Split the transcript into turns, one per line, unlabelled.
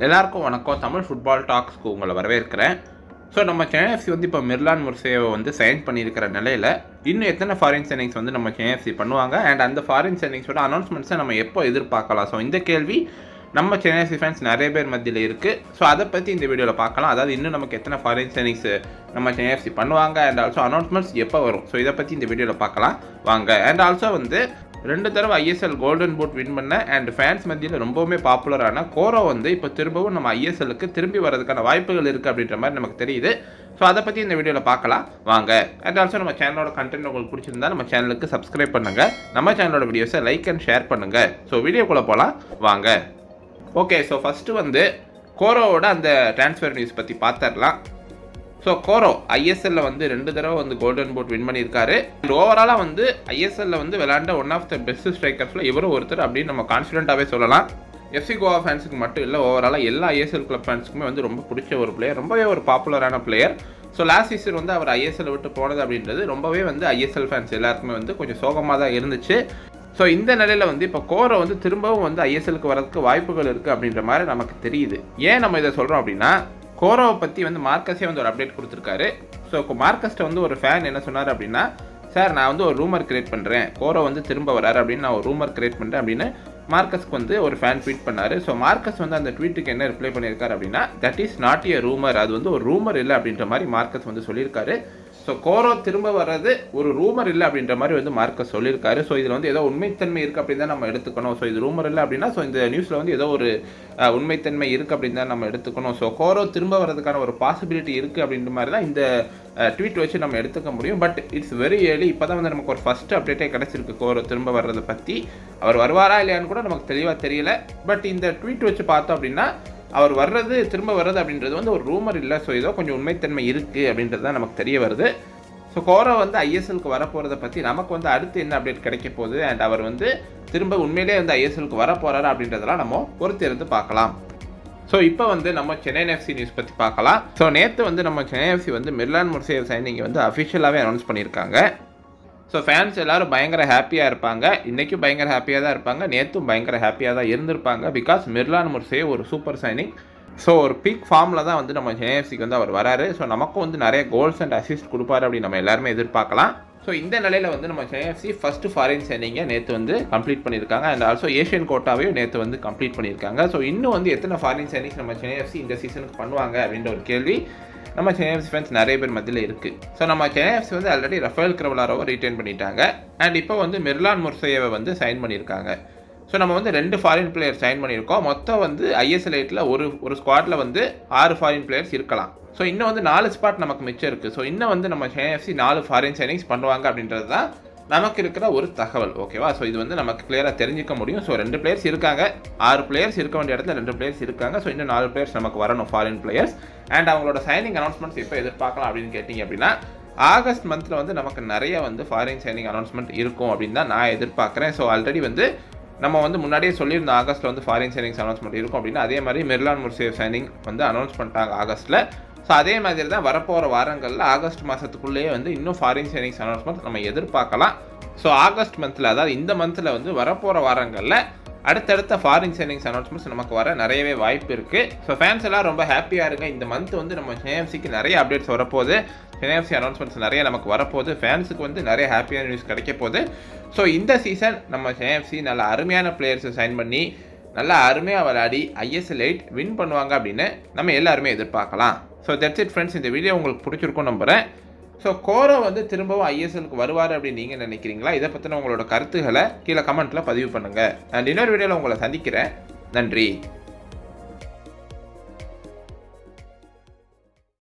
எல்லாருக்கும் வணக்கம் தமிழ் ஃபுட்பால் டாக்ஸ்க்கு உங்களை வரவேற்கிறேன் ஸோ நம்ம கேஎஃப்சி வந்து இப்போ மிர்லான் முர்சேவை வந்து சைன் பண்ணியிருக்கிற நிலையில் இன்னும் எத்தனை ஃபாரின் சைனிங்ஸ் வந்து நம்ம கேஎஃப்சி பண்ணுவாங்க அண்ட் அந்த ஃபாரின் சைனிங்ஸோட அனௌன்ஸ்மெண்ட்ஸை நம்ம எப்போ எதிர்பார்க்கலாம் ஸோ இந்த கேள்வி நம்ம சென்னைசி ஃபேன்ஸ் நிறைய பேர் மத்தியில் இருக்குது ஸோ அதை பற்றி இந்த வீடியோவில் பார்க்கலாம் அதாவது இன்னும் நமக்கு எத்தனை ஃபாரின் சைனிங்ஸ் நம்ம சென்னைஎஃப்சி பண்ணுவாங்க அண்ட் ஆல்சோ அனௌன்ஸ்மெண்ட்ஸ் எப்போ வரும் ஸோ இதை பற்றி இந்த வீடியோவில் பார்க்கலாம் வாங்க அண்ட் ஆல்சோ வந்து ரெண்டு தடவை ஐஎஸ்எல் கோல்டன் பூட் வின் பண்ண அண்ட் ஃபேன்ஸ் மத்தியில் ரொம்பவுமே பாப்புலரான கோரோ வந்து இப்போ திரும்பவும் நம்ம ஐஎஸ்எல்லுக்கு திரும்பி வரதுக்கான வாய்ப்புகள் இருக்குது அப்படின்ற மாதிரி நமக்கு தெரியுது ஸோ அதை பற்றி இந்த வீடியோவில் பார்க்கலாம் வாங்க அண்ட் ஆல்சோ நம்ம சேனலோட கண்டென்ட் உங்களுக்கு பிடிச்சிருந்தா நம்ம சேனலுக்கு சப்ஸ்கிரைப் பண்ணுங்கள் நம்ம சேனலோட வீடியோஸை லைக் அண்ட் ஷேர் பண்ணுங்கள் ஸோ வீடியோக்குள்ளே போகலாம் வாங்க ஓகே ஸோ ஃபஸ்ட்டு வந்து கோரோவோட அந்த ட்ரான்ஸ்ஃபர் நியூஸ் பற்றி பார்த்துடலாம் ஸோ கோரோ ஐஎஸ்எல்ல வந்து ரெண்டு தடவை வந்து கோல்டன் பூட் வின் பண்ணியிருக்காரு அண்ட் ஓவராலாக வந்து ஐஎஸ்எல்ல வந்து விளையாண்ட ஒன் ஆஃப் த பெஸ்ட் ஸ்ட்ரைக்கர்ஸில் இவரும் ஒருத்தர் அப்படின்னு நம்ம கான்ஃபிடென்ட்டாகவே சொல்லலாம் எஃப்சி கோவா ஃபேன்ஸுக்கு மட்டும் இல்லை ஓவராலாக எல்லா ஐஎஸ்எல் கிளப் ஃபேன்ஸுக்குமே வந்து ரொம்ப பிடிச்ச ஒரு பிளேயர் ரொம்பவே ஒரு பாப்புலரான பிளேயர் ஸோ லாஸ்ட் சீசன் வந்து அவர் ஐஎஸ்எல் விட்டு போனது அப்படின்றது ரொம்பவே வந்து ஐஎஸ்எல் ஃபேன்ஸ் எல்லாருக்குமே வந்து கொஞ்சம் சோகமாக தான் இருந்துச்சு ஸோ இந்த நிலையில் வந்து இப்போ கோரை வந்து திரும்பவும் வந்து ஐஎஸ்எலுக்கு வரதுக்கு வாய்ப்புகள் இருக்குது அப்படின்ற மாதிரி நமக்கு தெரியுது ஏன் நம்ம இதை சொல்கிறோம் அப்படின்னா கோரோவை பற்றி வந்து மார்க்கஸே வந்து ஒரு அப்டேட் கொடுத்துருக்காரு ஸோ மார்க்கஸ்ட்டை வந்து ஒரு ஃபேன் என்ன சொன்னார் அப்படின்னா சார் நான் வந்து ஒரு ரூமர் கிரியேட் பண்ணுறேன் கோரோ வந்து திரும்ப வராரு அப்படின்னு நான் ஒரு ரூமர் கிரியேட் பண்ணுறேன் அப்படின்னு மார்க்கஸ்க்கு வந்து ஒரு ஃபேன் ட்வீட் பண்ணார் ஸோ மார்க்கஸ் வந்து அந்த ட்வீட்டுக்கு என்ன ரிப்ளை பண்ணியிருக்காரு அப்படின்னா that is not a rumour அது வந்து ஒரு ரூமர் இல்லை அப்படின்ற மாதிரி மார்க்கஸ் வந்து சொல்லியிருக்காரு ஸோ கோரோ திரும்ப வர்றது ஒரு ரூமர் இல்லை அப்படின்ற மாதிரி வந்து மார்க்கஸ் சொல்லியிருக்காரு ஸோ இதில் வந்து ஏதோ உண்மைத்தன்மை இருக்குது அப்படின்னு தான் நம்ம எடுத்துக்கணும் ஸோ இது ரூமர் இல்லை அப்படின்னா ஸோ இந்த நியூஸில் வந்து ஏதோ ஒரு அஹ், உண்மைத்தன்மை இருக்குது அப்படின்னு தான் நம்ம எடுத்துக்கணும் ஸோ கோரோ திரும்ப வர்றதுக்கான ஒரு பாசிபிலிட்டி இருக்குது அப்படின்ற மாதிரி தான் இந்த ட்வீட் வச்சு நம்ம எடுத்துக்க முடியும் பட் இட்ஸ் வெரி ஏர்லி இப்போ தான் வந்து நமக்கு ஒரு ஃபஸ்ட் அப்டேட்டே கிடச்சிருக்கு கோரோ திரும்ப வர்றதை பற்றி அவர் வருவாரா இல்லையான்னு கூட நமக்கு தெளிவாக தெரியல பட் இந்த ட்வீட் வச்சு பார்த்தோம் அப்படின்னா அவர் வர்றது திரும்ப வர்றது அப்படின்றது வந்து ஒரு ரூமர் இல்லை ஸோ ஏதோ கொஞ்சம் உண்மைத்தன்மை இருக்குது அப்படின்றது தான் நமக்கு தெரிய வருது ஸோ கோரோ வந்து ஐஎஸ்எல்க்கு வரப்போகிறத பற்றி நமக்கு வந்து அடுத்து என்ன அப்டேட் கிடைக்க போகுது அண்ட் அவர் வந்து திரும்ப உண்மையிலே வந்து ஐஎஸ்எல்க்கு வரப்போகிறாரு அப்படின்றதெல்லாம் நம்ம பொறுத்திருந்து பார்க்கலாம் ஸோ இப்போ வந்து நம்ம சென்னை எஃப்சி நியூஸ் பற்றி பார்க்கலாம் ஸோ நேற்று வந்து நம்ம சென்னை எஃப்சி வந்து மிர்லான் முர்சேவ் சைனிங் வந்து அஃபிஷியலாகவே அனௌன்ஸ் பண்ணியிருக்காங்க ஸோ ஃபேன்ஸ் எல்லாரும் பயங்கர ஹாப்பியாக இருப்பாங்க இன்றைக்கும் பயங்கர ஹாப்பியாக தான் இருப்பாங்க நேற்றும் பயங்கர ஹாப்பியாக தான் இருந்திருப்பாங்க பிகாஸ் மிர்லான் முர்சே ஒரு சூப்பர் சைனிங் ஸோ ஒரு பீக் ஃபார்மில் தான் வந்து நம்ம ஜேஎஃப்சிக்கு வந்து அவர் வராரு ஸோ நமக்கும் வந்து நிறைய கோல்ஸ் அண்ட் அசிஸ்ட் கொடுப்பாரு அப்படி நம்ம எல்லாருமே எதிர்பார்க்கலாம் ஸோ இந்த நிலையில் வந்து நம்ம ஜேஎஃப்சி ஃபஸ்ட்டு ஃபாரின் சைனிங்கை நேற்று வந்து கம்ப்ளீட் பண்ணியிருக்காங்க அண்ட் ஆல்சோ ஏஷியன் கோட்டாவையும் நேற்று வந்து கம்ப்ளீட் பண்ணியிருக்காங்க ஸோ இன்னும் வந்து எத்தனை ஃபாரின் சைனிங்ஸ் நம்ம ஜேஎஃப்சி இந்த சீசனுக்கு பண்ணுவாங்க அப்படின்ற ஒரு கேள்வி நம்ம சென்னை எஃப்சி ஃபேன்ஸ் நிறைய பேர் மத்தியில் இருக்குது ஸோ நம்ம சென்னை எஃப்சி வந்து ஆல்ரெடி ரஃபேல் கிரவலாரோவை ரீட்டைன் பண்ணிட்டாங்க அண்ட் இப்போ வந்து மிர்லான் முர்சையவை வந்து சைன் பண்ணியிருக்காங்க ஸோ நம்ம வந்து ரெண்டு ஃபாரின் பிளேயர் சைன் பண்ணியிருக்கோம் மொத்தம் வந்து ஐஎஸ்எல் எயிட்டில் ஒரு ஒரு ஸ்குவாடில் வந்து ஆறு ஃபாரின் பிளேயர்ஸ் இருக்கலாம் ஸோ இன்னும் வந்து நாலு ஸ்பாட் நமக்கு மிச்சம் இருக்குது ஸோ இன்னும் வந்து நம்ம சென்னை எஃப்சி நாலு ஃபாரின் சைனிங்ஸ் பண்ணுவாங்க அப்படின்றது தான் நமக்கு இருக்கிற ஒரு தகவல் ஓகேவா ஸோ இது வந்து நமக்கு கிளியராக தெரிஞ்சுக்க முடியும் ஸோ ரெண்டு பிளேயர்ஸ் இருக்காங்க ஆறு பிளேயர்ஸ் இருக்க வேண்டிய இடத்துல ரெண்டு பிளேயர்ஸ் இருக்காங்க ஸோ இன்னும் நாலு பிளேயர்ஸ் நமக்கு வரணும் ஃபாரின் பிளேயர்ஸ் அண்ட் அவங்களோட சைனிங் அனௌன்ஸ்மெண்ட்ஸ் எப்போ எதிர்பார்க்கலாம் அப்படின்னு கேட்டிங்க அப்படின்னா ஆகஸ்ட் மந்தில் வந்து நமக்கு நிறைய வந்து ஃபாரின் சைனிங் அனௌன்ஸ்மெண்ட் இருக்கும் அப்படின்னு தான் நான் எதிர்பார்க்குறேன் ஸோ ஆல்ரெடி வந்து நம்ம வந்து முன்னாடியே சொல்லியிருந்தோம் ஆகஸ்ட்டில் வந்து ஃபாரின் சைனிங்ஸ் அனௌன்ஸ்மெண்ட் இருக்கும் அப்படின்னா அதே மாதிரி மெர்லான் முர்சேவ் சைனிங் வந்து அனௌன்ஸ் பண்ணிட்டாங்க ஆகஸ்ட்டில் ஸோ அதே மாதிரி தான் வரப்போகிற வாரங்களில் ஆகஸ்ட் மாதத்துக்குள்ளேயே வந்து இன்னும் ஃபாரின் சைனிங்ஸ் அனௌன்ஸ்மெண்ட் நம்ம எதிர்பார்க்கலாம் ஸோ ஆகஸ்ட் மந்தில் அதாவது இந்த மந்தில் வந்து வரப்போகிற வாரங்களில் அடுத்தடுத்த ஃபாரின் சைனிங்ஸ் அனௌன்ஸ்மெண்ட்ஸ் நமக்கு வர நிறையவே வாய்ப்பு இருக்குது ஸோ ஃபேன்ஸ் எல்லாம் ரொம்ப ஹாப்பியாக இருங்க இந்த மந்த் வந்து நம்ம ஜேஎஃப்சிக்கு நிறைய அப்டேட்ஸ் வரப்போகுது ஜேஎஃப்சி அனௌன்ஸ்மெண்ட்ஸ் நிறைய நமக்கு வரப்போகுது ஃபேன்ஸுக்கு வந்து நிறைய ஹாப்பியான நியூஸ் கிடைக்க போகுது ஸோ இந்த சீசன் நம்ம ஜேஎஃப்சி நல்ல அருமையான பிளேயர்ஸை சைன் பண்ணி நல்லா அருமையாக விளையாடி ஐஎஸ்எல் எயிட் வின் பண்ணுவாங்க அப்படின்னு நம்ம எல்லாருமே எதிர்பார்க்கலாம் ஸோ தட்ஸ் இட் ஃப்ரெண்ட்ஸ் இந்த வீடியோ உங்களுக்கு பிடிச்சிருக்கும் நம்புகிறேன் ஸோ கோரோ வந்து திரும்பவும் ஐஎஸ்எலுக்கு வருவார் அப்படின்னு நீங்கள் நினைக்கிறீங்களா இதை பற்றின உங்களோட கருத்துக்களை கீழே கமெண்ட்டில் பதிவு பண்ணுங்கள் அண்ட் இன்னொரு வீடியோவில் உங்களை சந்திக்கிறேன் நன்றி